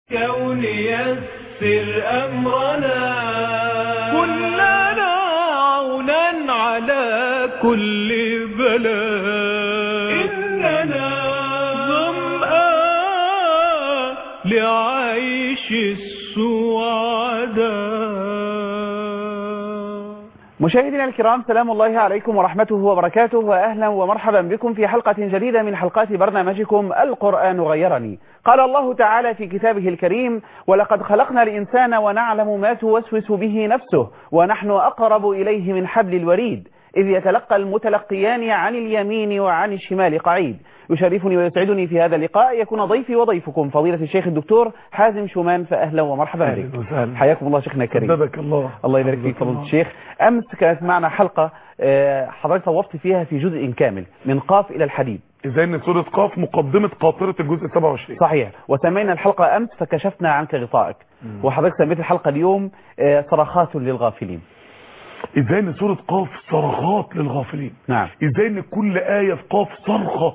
كون يسر أمرنا كلنا عونا على كل بلاء إننا ظمآن لعيش السعداء مشاهدينا الكرام سلام الله عليكم ورحمته وبركاته وأهلا ومرحبا بكم في حلقة جديدة من حلقات برنامجكم القرآن غيرني قال الله تعالى في كتابه الكريم ولقد خلقنا الإنسان ونعلم ما توسوس به نفسه ونحن أقرب إليه من حبل الوريد إذ يتلقى المتلقيان عن اليمين وعن الشمال قعيد يشرفني ويسعدني في هذا اللقاء يكون ضيفي وضيفكم فضيلة الشيخ الدكتور حازم شومان فأهلا ومرحبا بك أهلا وسهلا. حياكم الله شيخنا الكريم أدبك الله الله يبارك فيك فضيلة الشيخ أمس كانت معنا حلقة آه، حضرتك طوفت فيها في جزء كامل من قاف إلى الحديد ازاي ان سورة قاف مقدمة قاطرة الجزء 27 صحيح وسمينا الحلقة أمس فكشفنا عنك غطائك وحضرتك سميت الحلقة اليوم آه، صرخات للغافلين ازاي ان سورة قاف صرخات للغافلين نعم ازاي ان كل آية في قاف صرخة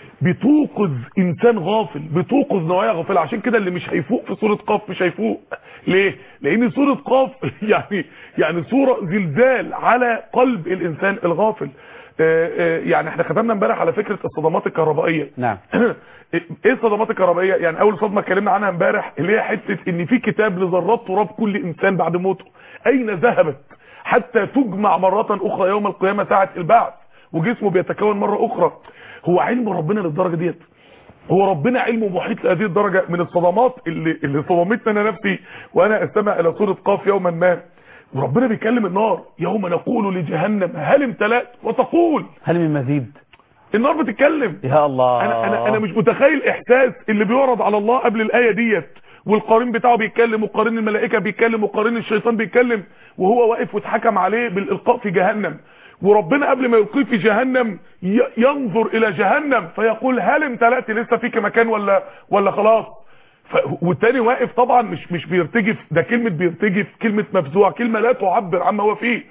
بتوقظ انسان غافل بتوقظ نوايا غافلة عشان كده اللي مش هيفوق في سورة قاف مش هيفوق ليه لان سورة قاف يعني يعني سورة زلزال على قلب الانسان الغافل آه، آه، يعني احنا ختمنا امبارح على فكرة الصدمات الكهربائية نعم ايه الصدمات الكهربائيه يعني اول صدمه اتكلمنا عنها امبارح اللي هي حته ان في كتاب لذرات تراب كل انسان بعد موته اين ذهبت حتى تجمع مره اخرى يوم القيامه ساعه البعث وجسمه بيتكون مره اخرى هو علم ربنا للدرجه ديت هو ربنا علمه محيط لهذه الدرجه من الصدمات اللي اللي صدمتني انا نفسي وانا استمع الى سوره قاف يوما ما وربنا بيكلم النار يوم نقول لجهنم هل امتلأت وتقول هل من مزيد النار بتتكلم يا الله انا انا انا مش متخيل احساس اللي بيورد على الله قبل الايه ديت والقرين بتاعه بيتكلم وقرين الملائكه بيتكلم وقرين الشيطان بيتكلم وهو واقف واتحكم عليه بالالقاء في جهنم وربنا قبل ما يلقيه في جهنم ي- ينظر الى جهنم فيقول هل امتلأت لسه فيك مكان ولا ولا خلاص ف... والتاني واقف طبعا مش مش بيرتجف ده كلمه بيرتجف كلمه مفزوع كلمه لا تعبر عما هو فيه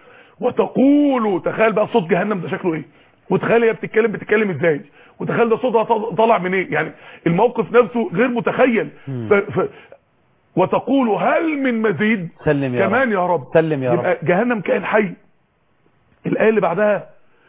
وتقول تخيل بقى صوت جهنم ده شكله ايه وتخيل هي بتتكلم بتتكلم ازاي وتخيل ده صوتها طل- طالع من ايه يعني الموقف نفسه غير متخيل ف... ف... وتقول هل من مزيد سلم يا كمان رب يا رب سلم يا يبقى رب جهنم كائن حي الآية اللي بعدها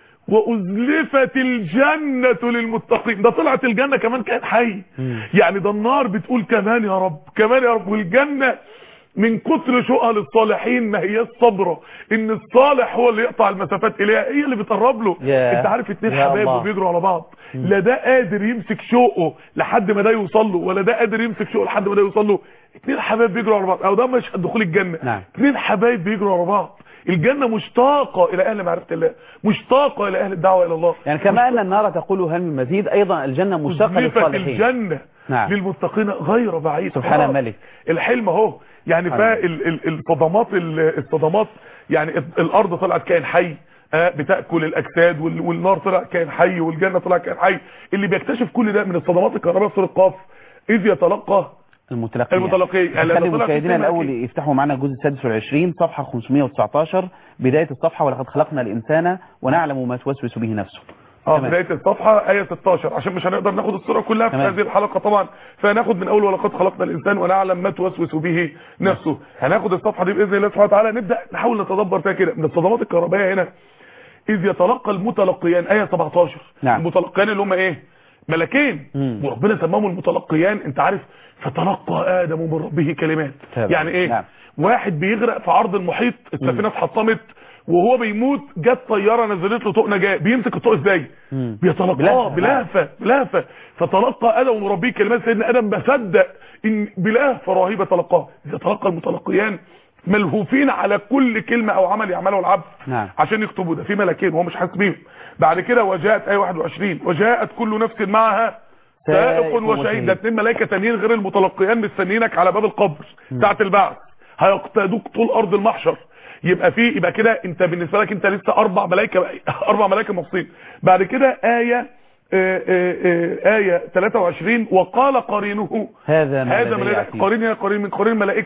وأزلفت الجنة للمتقين ده طلعت الجنة كمان كائن حي مم. يعني ده النار بتقول كمان يا رب كمان يا رب والجنة من كتر شوقها للصالحين ما هي الصبرة ان الصالح هو اللي يقطع المسافات اليها هي اللي بتقرب له ياه. انت عارف اتنين يا حبايب الله. وبيجروا على بعض لا ده قادر يمسك شوقه لحد ما ده يوصل له ولا ده قادر يمسك شوقه لحد ما ده يوصل له اتنين حبايب بيجروا على بعض او ده مشهد دخول الجنة نعم. اتنين حبايب بيجروا على بعض الجنة مشتاقة الى اهل معرفة الله مشتاقة الى اهل الدعوة الى الله يعني كما أن النار تقول هل من مزيد أيضا الجنة مشتاقة أزلفت للصالحين الجنة نعم. للمتقين غير بعيد سبحان آه. الملك. الحلم اهو يعني سبحان فالصدمات الصدمات يعني ال- الارض طلعت كائن حي آه، بتاكل الاجساد وال- والنار طلع كائن حي والجنه طلع كائن حي اللي بيكتشف كل ده من الصدمات الكهربائيه في سوره قاف اذ يتلقى المتلقين المتلقين. خلي اللي طلع في مشاهدينا السينما الأول أكيد. يفتحوا معنا الجزء السادس والعشرين صفحة 519 بداية الصفحة ولقد خلقنا الإنسان ونعلم ما توسوس به نفسه اه تمام. بدايه الصفحه ايه 16 عشان مش هنقدر ناخد الصوره كلها في تمام. هذه الحلقه طبعا فهناخد من اول ولقد خلقنا الانسان ونعلم ما توسوس به نفسه هناخد الصفحه دي باذن الله سبحانه وتعالى نبدا نحاول نتدبر فيها كده من الصدمات الكهربائيه هنا اذ يتلقى المتلقيان ايه 17 نعم. المتلقيان اللي هم ايه ملكين مم. وربنا سماهم المتلقيان انت عارف فتلقى ادم من ربه كلمات تمام. يعني ايه نعم. واحد بيغرق في عرض المحيط السفينه اتحطمت وهو بيموت جت طياره نزلت له طوق نجاه بيمسك الطوق ازاي مم. بيتلقاه بلهفة. بلهفه بلهفه فتلقى ادم من ربه كلمات سيدنا ادم بصدق ان بلهفه رهيبه تلقاه يتلقى المتلقيان ملهوفين على كل كلمه او عمل يعمله العبد نعم. عشان يكتبوا ده في ملكين وهو مش حاسس بيهم بعد كده وجاءت ايه 21 وجاءت كل نفس معها سائق سائق وشهيد وشهيد. ده اتنين ملائكه تانيين غير المتلقيان مستنيينك على باب القبر ساعه البعث هيقتادوك طول ارض المحشر يبقى في يبقى كده انت بالنسبه لك انت لسه اربع ملائكه اربع ملائكه مبسوطين بعد كده ايه آه، آه، آه، آية 23 وقال قرينه هذا ما هذا لدي من عتيد. قرين هنا قرين من قرين الملائكة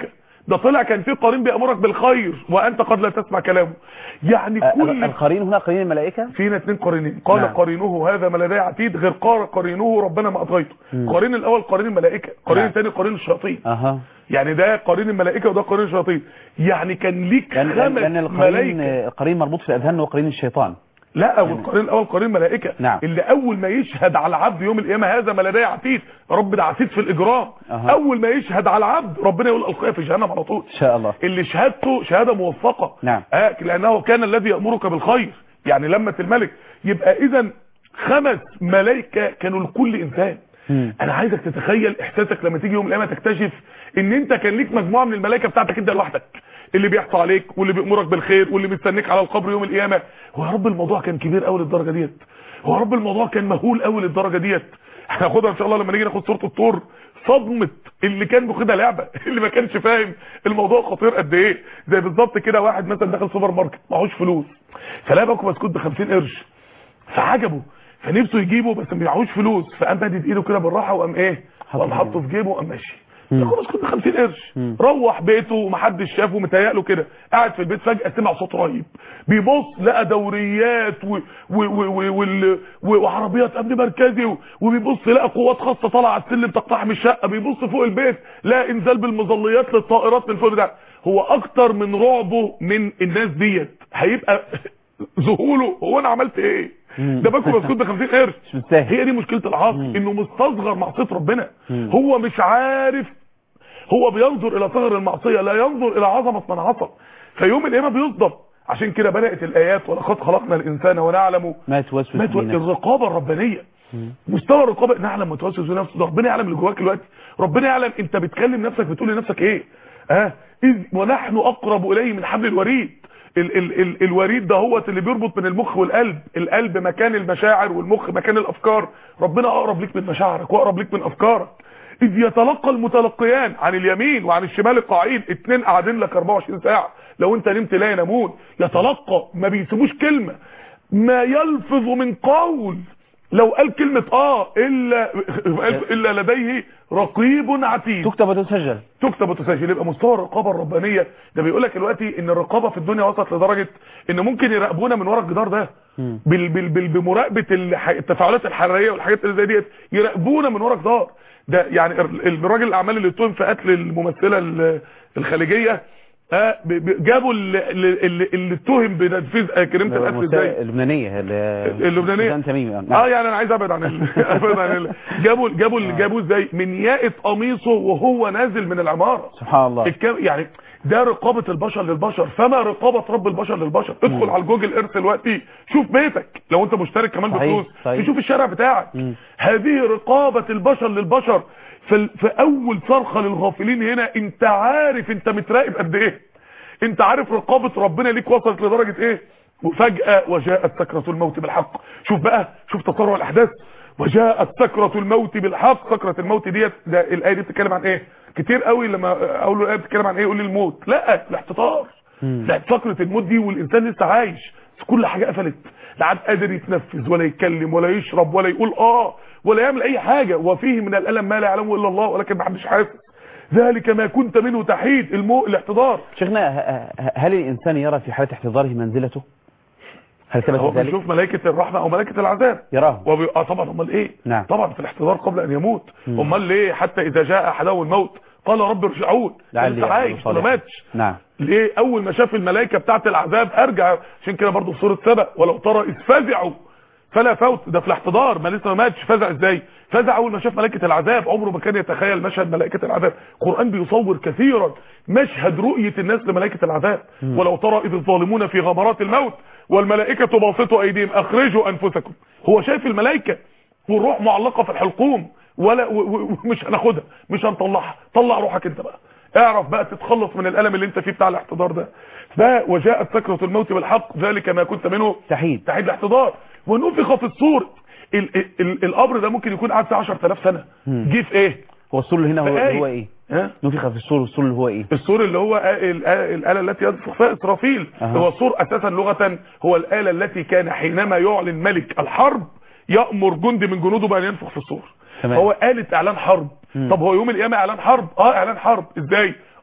ده طلع كان في قرين بيامرك بالخير وانت قد لا تسمع كلامه يعني آه، كل القرين هنا قرين الملائكة فينا اتنين قرينين قال نعم. قرينه هذا ما لدي عتيد غير قال قرينه ربنا ما اطغيته مم. قرين الاول قرين الملائكه قرين نعم. الثاني قرين الشياطين اها يعني ده قرين الملائكه وده قرين الشياطين يعني كان ليك لان لان لأن خمس القرين ملائكه القرين مربوط في الاذهان وقرين الشيطان لا والقرين الاول قرين ملائكه نعم. اللي اول ما يشهد على العبد يوم القيامه هذا ما لدي عتيد يا رب ده عتيد في الاجرام أها. اول ما يشهد على العبد ربنا يقول القاه في جهنم على طول ان شاء الله اللي شهادته شهاده موفقه نعم. آه لانه كان الذي يامرك بالخير يعني لمة الملك يبقى اذا خمس ملائكه كانوا لكل انسان مم. انا عايزك تتخيل احساسك لما تيجي يوم القيامه تكتشف ان انت كان ليك مجموعه من الملائكه بتاعتك انت لوحدك اللي بيحصى عليك واللي بيأمرك بالخير واللي مستنيك على القبر يوم القيامه هو يا رب الموضوع كان كبير قوي للدرجه ديت هو يا رب الموضوع كان مهول قوي للدرجه ديت هناخدها ان شاء الله لما نيجي ناخد سوره الطور صدمه اللي كان واخدها لعبه اللي ما كانش فاهم الموضوع خطير قد ايه زي بالظبط كده واحد مثلا داخل سوبر ماركت معهوش فلوس فلا باكو بسكوت ب 50 قرش فعجبه فنفسه يجيبه بس معهوش فلوس فقام مادد ايده كده بالراحه وقام ايه حطه وقام في حاطه في جيبه وقام ماشي مم. ياخد بسكوت ب 50 قرش مم. روح بيته ومحدش شافه متهيأ له كده قاعد في البيت فجأة سمع صوت رهيب بيبص لقى دوريات و... و... و... و... وال... و... وعربيات امن مركزي و... وبيبص لقى قوات خاصة طالعة على السلم تقتحم الشقة بيبص فوق البيت لقى انزال بالمظليات للطائرات من فوق ده هو اكتر من رعبه من الناس ديت هيبقى ذهوله هو انا عملت ايه مم. ده باكل بسكوت ب 50 قرش مش مستاهل هي دي مشكلة العاصي مم. انه مستصغر معصية ربنا مم. هو مش عارف هو بينظر الى صغر المعصية لا ينظر الى عظمة من عصى فيوم القيامة بيصدم عشان كده بدأت الآيات ولقد خلقنا الإنسان ونعلم ما توسوس ما في تو- نفسه الرقابة الربانية مم. مستوى الرقابة نعلم ما توسوس في نفسه ده ربنا يعلم اللي جواك دلوقتي ربنا يعلم انت بتكلم نفسك بتقول لنفسك ايه اه اذ ونحن اقرب اليه من حبل الوريد ال ال ال الوريد ده هو اللي بيربط بين المخ والقلب القلب مكان المشاعر والمخ مكان الافكار ربنا اقرب ليك من مشاعرك واقرب ليك من افكارك اذ يتلقى المتلقيان عن اليمين وعن الشمال القاعين اتنين قاعدين لك 24 ساعه لو انت نمت لا ينامون يتلقى ما بيسيبوش كلمه ما يلفظ من قول لو قال كلمة اه الا الا لديه رقيب عتيد تكتب وتسجل تكتب وتسجل يبقى مستوى الرقابه الربانيه ده بيقول لك دلوقتي ان الرقابه في الدنيا وصلت لدرجه ان ممكن يراقبونا من ورا الجدار ده مم. بال بال بال بمراقبه الح- التفاعلات الحراريه والحاجات اللي زي ديت يراقبونا من ورا جدار ده يعني ال- الراجل الاعمال اللي اتهم في قتل الممثله ال- الخليجيه آه ب- ب- جابوا ال- ال- اللي اللي اتهم بتنفيذ آه، جريمه القتل المسا- ازاي اللبنانية ال- اللبنانيه سوزان تميمي اه نعم. يعني انا عايز ابعد عن ال... ابعد عن ال... جابوا جابوا اللي جابوه ازاي من ياقه قميصه وهو نازل من العماره سبحان الله الكم... يعني ده رقابة البشر للبشر فما رقابة رب البشر للبشر ادخل على الجوجل ايرث دلوقتي شوف بيتك لو انت مشترك كمان صحيح، بفلوس صحيح. تشوف الشارع بتاعك مم. هذه رقابة البشر للبشر في, ال... في اول صرخة للغافلين هنا انت عارف انت متراقب قد ايه انت عارف رقابة ربنا ليك وصلت لدرجة ايه وفجأة وجاءت سكرة الموت بالحق شوف بقى شوف تسارع الاحداث وجاءت سكرة الموت بالحق سكرة الموت ديت ده الايه دي بتتكلم عن ايه كتير قوي لما اقول له الايه بتتكلم عن ايه يقول لي الموت لا الاحتضار مم. لا سكرة الموت دي والانسان لسه عايش كل حاجة قفلت لا عاد قادر يتنفس ولا يتكلم ولا يشرب ولا يقول اه ولا يعمل اي حاجة وفيه من الالم ما لا يعلمه الا الله ولكن ما حدش حاسس ذلك ما كنت منه تحيد المو الاحتضار شيخنا ه- ه- هل الإنسان يرى في حالة احتضاره منزلته هل هو ثبت ذلك بيشوف ملائكة الرحمة او ملائكة العذاب يراه وبي... اه طبعا امال ايه نعم. طبعا في الاحتضار قبل ان يموت مم. امال ليه حتى اذا جاء احدهم الموت قال رب ارجعون لعلي انت أعمل عايش ولا صالحا. ماتش نعم ليه اول ما شاف الملائكه بتاعت العذاب ارجع عشان كده برضه في سوره سبأ ولو ترى اذ فزعوا فلا فوت ده في الاحتضار ما لسه ما ماتش فزع ازاي فزع اول ما شاف ملائكه العذاب عمره ما كان يتخيل مشهد ملائكه العذاب القران بيصور كثيرا مشهد رؤيه الناس لملائكه العذاب ولو ترى اذ الظالمون في غمرات الموت والملائكه باسطوا ايديهم اخرجوا انفسكم هو شايف الملائكه والروح معلقه في الحلقوم ولا و- و- ومش هناخدها مش هنطلعها طلع روحك انت بقى اعرف بقى تتخلص من الالم اللي انت فيه بتاع الاحتضار ده ده وجاءت سكرة الموت بالحق ذلك ما كنت منه تحيد تحيد الاحتضار ونفخ في الصور ال ال ال القبر ده ممكن يكون قعد فيه 10000 سنه مم. جه في ايه هو السور اللي هنا هو, في آية. هو ايه ها نفخ في السور والسور اللي هو ايه السور اللي هو آ- ال- آ- الآلة التي ينفخ فيها إسرافيل أها. هو السور أساسا لغة هو الآلة التي كان حينما يعلن ملك الحرب يأمر جندي من جنوده بأن ينفخ في السور تمام. هو آلة إعلان حرب مم. طب هو يوم القيامة إعلان حرب اه إعلان حرب إزاي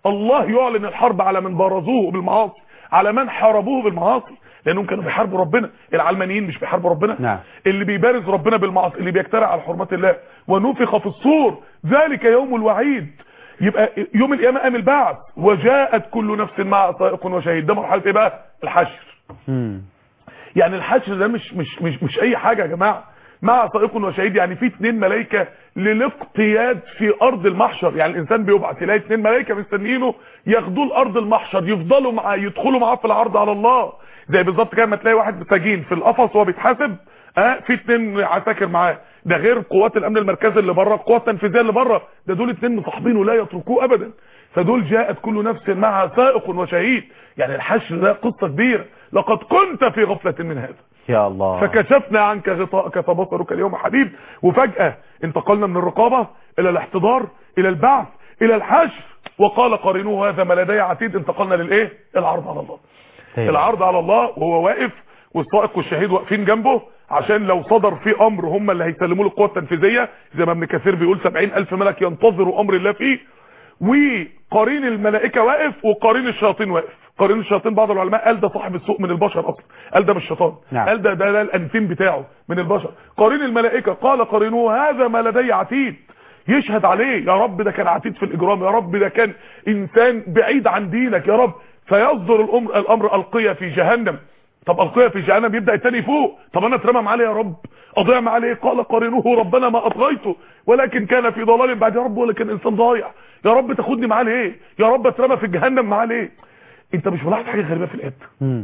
الله يعلن الحرب على من بارزوه بالمعاصي على من حاربوه بالمعاصي لانهم كانوا بيحاربوا ربنا العلمانيين مش بيحاربوا ربنا نعم. اللي بيبارز ربنا بالمعاصي اللي بيجترع على حرمات الله ونفخ في الصور ذلك يوم الوعيد يبقى يوم القيامه قام البعث وجاءت كل نفس مع سائق وشهيد ده مرحله ايه بقى الحشر مم. يعني الحشر ده مش مش مش مش اي حاجه يا جماعه مع سائق وشهيد يعني في اتنين ملائكه للاقتياد في ارض المحشر يعني الانسان بيبعت يلاقي اتنين ملائكه مستنيينه ياخدوه لارض المحشر يفضلوا معاه يدخلوا معاه في العرض على الله زي بالظبط كده ما تلاقي واحد سجين في القفص وهو بيتحاسب اه في اتنين عساكر معاه ده غير قوات الامن المركزي اللي بره القوات التنفيذيه اللي بره ده دول اتنين مصاحبينه لا يتركوه ابدا فدول جاءت كل نفس معها سائق وشهيد يعني الحشر ده قصه كبيره لقد كنت في غفله من هذا يا الله فكشفنا عنك غطاءك فبصرك اليوم حديد وفجأة انتقلنا من الرقابة الى الاحتضار الى البعث الى الحشر وقال قرينوه هذا ما لدي عتيد انتقلنا للايه العرض على الله أيوة. العرض على الله وهو واقف والسائق والشهيد واقفين جنبه عشان لو صدر في امر هم اللي هيسلموه للقوه التنفيذيه زي ما ابن كثير بيقول 70000 ملك ينتظروا امر الله فيه وقرين الملائكه واقف وقرين الشياطين واقف قرين الشياطين بعض العلماء قال ده صاحب السوق من البشر اصلا قال ده مش شيطان نعم. قال ده ده, ده الانتين بتاعه من البشر قرين الملائكه قال قرينه هذا ما لدي عتيد يشهد عليه يا رب ده كان عتيد في الاجرام يا رب ده كان انسان بعيد عن دينك يا رب فيصدر الامر الامر القيه في جهنم طب القيه في جهنم يبدا التاني فوق طب انا اترمى معاه ليه يا رب اضيع معاه ليه قال قرينه ربنا ما اطغيته ولكن كان في ضلال بعد يا رب ولكن انسان ضايع يا رب تاخدني معاه ليه يا رب اترمى في جهنم معاه ليه انت مش ملاحظ حاجه غريبه في الايه مم.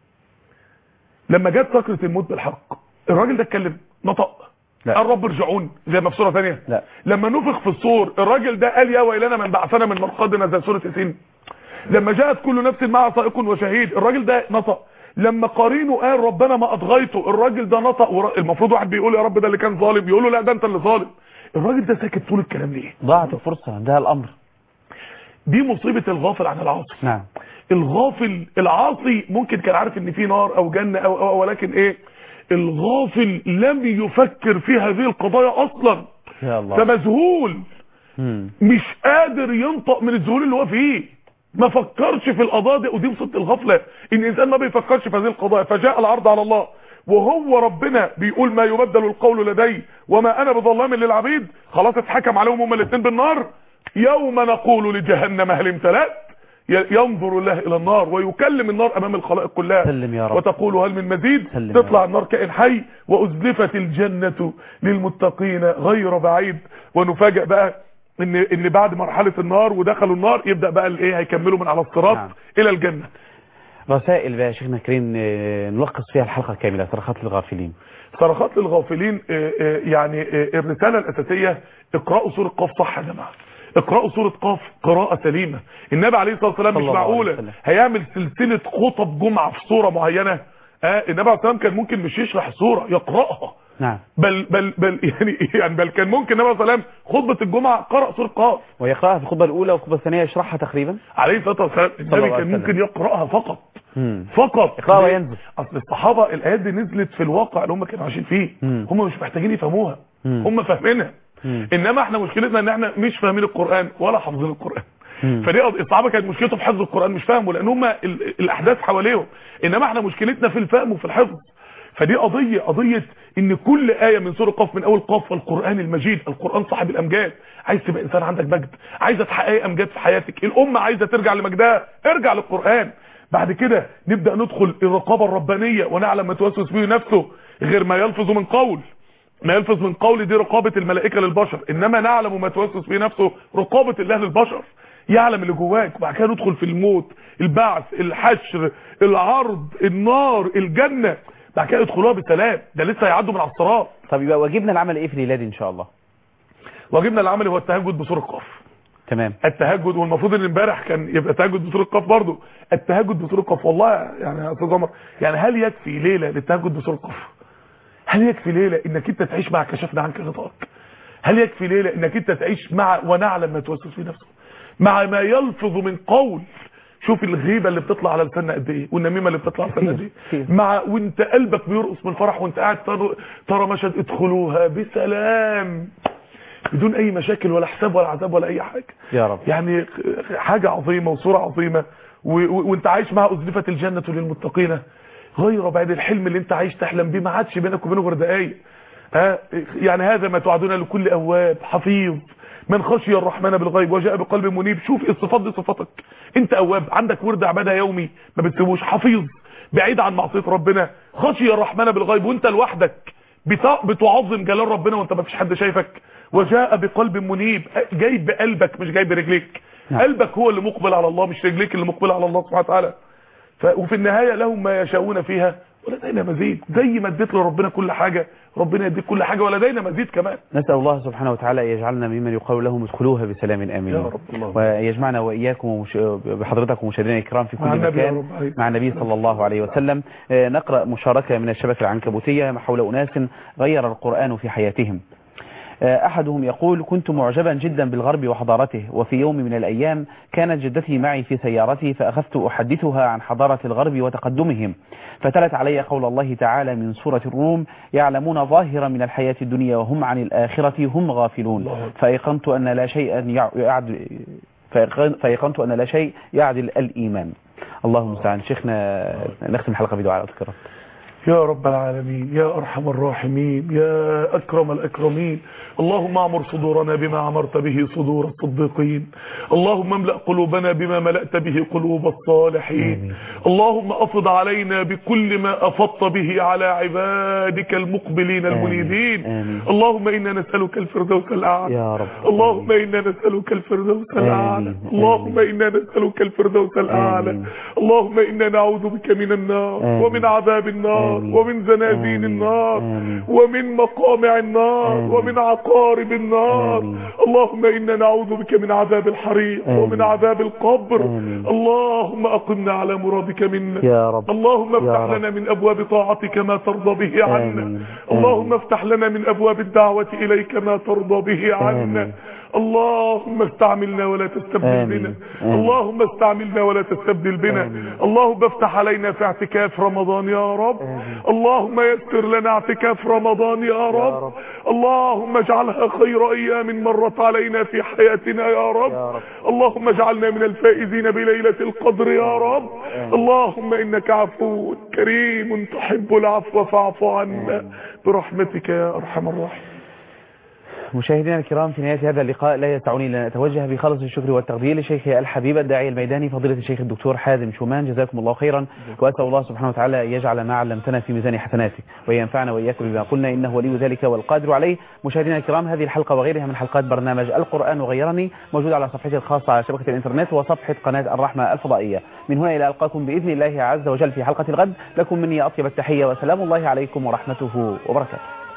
لما جت سكرة الموت بالحق الراجل ده اتكلم نطق لا. قال رب ارجعون زي ما في سوره ثانيه لا. لما نفخ في الصور الراجل ده قال يا ويلنا من بعثنا من مرقدنا زي سوره ياسين لما جاءت كل نفس معها سائق وشهيد الراجل ده نطق لما قرينه قال ربنا ما اطغيته الراجل ده نطق ورا- المفروض واحد بيقول يا رب ده اللي كان ظالم يقول له لا ده انت اللي ظالم الراجل ده ساكت طول الكلام ليه ضاعت الفرصة انتهى الأمر دي مصيبه الغافل عن العاصي نعم الغافل العاصي ممكن كان عارف ان في نار او جنة او, أو ولكن ايه الغافل لم يفكر في هذه القضايا اصلا يا الله فمذهول مم. مش قادر ينطق من الذهول اللي هو فيه ما فكرش في القضايا دي ودي مصيبه الغفله ان الانسان ما بيفكرش في هذه القضايا فجاء العرض على الله وهو ربنا بيقول ما يبدل القول لدي وما انا بظلام للعبيد خلاص اتحكم عليهم هما الاثنين بالنار يوم نقول لجهنم هل امتلأت ي- ينظر الله الى النار ويكلم النار امام الخلائق كلها سلم يا رب. وتقول هل من مزيد سلم يا تطلع رب. النار كائن حي وازلفت الجنة للمتقين غير بعيد ونفاجئ بقى ان ان بعد مرحلة النار ودخلوا النار يبدأ بقى الايه هيكملوا من على الصراط نعم. الى الجنة رسائل بقى يا شيخنا كريم آه، نلخص فيها الحلقة كاملة صرخات للغافلين صرخات للغافلين آه، آه، يعني آه، الرسالة الاساسية اقرأوا سورة قاف صح يا جماعة اقرأوا سورة قاف قراءة سليمة النبي عليه الصلاة والسلام صلى مش الله عليه معقولة وسلم. هيعمل سلسلة خطب جمعة في سورة معينة آه النبي عليه الصلاة والسلام كان ممكن مش يشرح سورة يقرأها نعم بل بل بل يعني يعني بل كان ممكن النبي صلى الله عليه وسلم خطبه الجمعه قرأ سوره قاف ويقرأها في الخطبة الأولى والخطبة الثانية يشرحها تقريبا عليه الصلاه والسلام الله النبي عليه كان وسلم. ممكن يقرأها فقط مم. فقط يقرأها ليه؟ وينزل. اصل الصحابه الايات دي نزلت في الواقع اللي هم كانوا عايشين فيه مم. هم مش محتاجين يفهموها مم. هم فاهمينها مم. انما احنا مشكلتنا ان احنا مش فاهمين القران ولا حافظين القران مم. فدي قض- الصحابه كانت مشكلتهم في حفظ القران مش فاهمه لان هم ال- الاحداث حواليهم انما احنا مشكلتنا في الفهم وفي الحفظ فدي قضيه قضيه ان كل ايه من سوره قاف من اول قاف والقران المجيد القران صاحب الامجاد عايز تبقى انسان عندك مجد عايزه تحققي امجاد في حياتك الامه عايزه ترجع لمجدها ارجع للقران بعد كده نبدا ندخل الرقابه الربانيه ونعلم ما توسوس به نفسه غير ما يلفظ من قول ما يلفظ من قول دي رقابة الملائكة للبشر انما نعلم ما توسوس به نفسه رقابة الله للبشر يعلم اللي جواك وبعد كده ندخل في الموت البعث الحشر العرض النار الجنة بعد كده يدخلوها بسلام ده لسه هيعدوا من على الصراط طب يبقى واجبنا العمل ايه في الليلة دي ان شاء الله واجبنا العملي هو التهجد بسورة قاف تمام التهجد والمفروض ان امبارح كان يبقى تهجد بسورة قاف برضه التهجد بسورة قاف والله يعني يا استاذ عمر يعني هل يكفي ليلة للتهجد بسورة قاف هل يكفي ليلة انك انت تعيش مع كشفنا عنك غطاءك هل يكفي ليلة انك انت تعيش مع ونعلم ما توسوس في نفسه مع ما يلفظ من قول شوف الغيبة اللي بتطلع على لساننا قد ايه والنميمة اللي بتطلع على لساننا قد ايه كتير. مع وانت قلبك بيرقص من الفرح وانت قاعد تر- ترى مشهد ادخلوها بسلام بدون اي مشاكل ولا حساب ولا عذاب ولا اي حاجه يا رب يعني حاجة عظيمة وصورة عظيمة و... و... وانت عايش مع أزلفت الجنة للمتقين غير بعد الحلم اللي انت عايش تحلم بيه ما عادش بينك وبينه غير دقايق ها يعني هذا ما توعدون لكل أواب حفيظ من خشي الرحمن بالغيب وجاء بقلب منيب شوف الصفات دي صفاتك انت أواب عندك ورد عبادة يومي ما بتسيبوش حفيظ بعيد عن معصية ربنا خشي الرحمن بالغيب وانت لوحدك بت- بتعظم جلال ربنا وانت ما فيش حد شايفك وجاء بقلب منيب جايب بقلبك مش جايب برجليك نعم. قلبك هو اللي مقبل على الله مش رجليك اللي مقبل على الله سبحانه وتعالى ف... وفي النهاية لهم ما يشاءون فيها ولدينا مزيد زي ما اديت لربنا كل حاجة ربنا يديك كل حاجة ولدينا مزيد كمان نسأل الله سبحانه وتعالى يجعلنا ممن يقول لهم ادخلوها بسلام آمين يا رب اللهم. ويجمعنا وإياكم ومش... بحضرتكم ومشاهدينا الكرام في كل مع النبي يا مكان رب عليك. مع النبي صلى الله عليه وسلم آه، نقرأ مشاركة من الشبكة العنكبوتية حول أناس غير القرآن في حياتهم آه، أحدهم يقول كنت معجبا جدا بالغرب وحضارته وفي يوم من الأيام كانت جدتي معي في سيارتي فأخذت أحدثها عن حضارة الغرب وتقدمهم فتلت علي قول الله تعالى من سورة الروم يعلمون ظاهرا من الحياة الدنيا وهم عن الآخرة هم غافلون الله. فأيقنت أن لا شيء يع- يعدل فأيقن- فأيقنت أن لا شيء يعدل الإيمان الله المستعان شيخنا نختم الحلقة بدعاء أذكره يا رب العالمين يا أرحم الراحمين يا أكرم الأكرمين اللهم اعمر صدورنا بما عمرت به صدور الصديقين اللهم املأ قلوبنا بما ملأت به قلوب الصالحين اللهم أفض علينا بكل ما أفضت به على عبادك المقبلين المنيبين آمين. اللهم إنا نسألك الفردوس الأعلى يا رب اللهم إنا نسألك الفردوس الأعلى آمين. اللهم إنا نسألك الفردوس الأعلى آمين. اللهم إنا نعوذ بك من النار آمين. ومن عذاب النار آمين. ومن زنازين آمين. النار آمين. ومن مقامع النار آمين. ومن عقارب النار آمين. اللهم إنا نعوذ بك من عذاب الحريق آمين. ومن عذاب القبر آمين. اللهم أقمنا على مرادك منا يا رب اللهم يا افتح رب. لنا من أبواب طاعتك ما ترضى به عنا آمين. اللهم افتح لنا من أبواب الدعوة إليك ما ترضى به عنا آمين. اللهم استعملنا ولا تستبدل آمين. بنا آمين. اللهم استعملنا ولا تستبدل بنا آمين. اللهم افتح علينا في اعتكاف رمضان يا رب آمين. اللهم يسر لنا اعتكاف رمضان يا رب رب. اللهم اجعلها خير ايام مرت علينا في حياتنا يا رب يا رب. اللهم اجعلنا من الفائزين بليلة القدر يا رب اللهم انك عفو كريم تحب العفو فاعف عنا برحمتك يا ارحم الراحمين مشاهدينا الكرام في نهاية هذا اللقاء لا يسعني لأن أتوجه بخالص الشكر والتقدير لشيخي الحبيب الداعي الميداني فضيلة الشيخ الدكتور حازم شومان جزاكم الله خيرا وأسأل الله سبحانه وتعالى أن يجعل ما علمتنا في ميزان حسناتك وينفعنا وإياكم بما قلنا إنه ولي ذلك والقادر عليه مشاهدينا الكرام هذه الحلقة وغيرها من حلقات برنامج القرآن غيرني موجود على صفحتي الخاصة على شبكة الإنترنت وصفحة قناة الرحمة الفضائية من هنا إلى ألقاكم بإذن الله عز وجل في حلقة الغد لكم مني أطيب التحية وسلام الله عليكم ورحمته وبركاته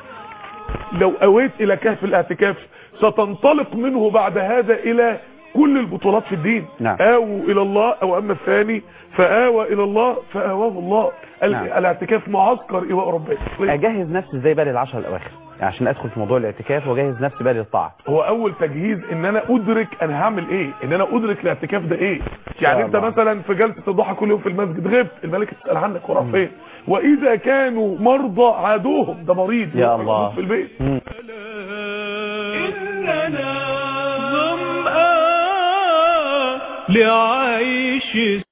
لو اويت الى كهف الاعتكاف ستنطلق منه بعد هذا الى كل البطولات في الدين نعم. آووا الى الله او اما الثاني فآوى الى الله فآواه الله ال- نعم. الاعتكاف معسكر ايواء ربنا اجهز نفسي ازاي بقى للعشر الاواخر يعني عشان ادخل في موضوع الاعتكاف واجهز نفسي بقى للطاعه هو اول تجهيز ان انا ادرك انا هعمل ايه ان انا ادرك الاعتكاف ده ايه يعني انت الله. مثلا في جلسه الضحى كل يوم في المسجد غبت الملائكه تسال عنك وراح فين واذا كانوا مرضى عادوهم ده مريض يا يروح الله. في البيت مم. إننا ظمآن لعيش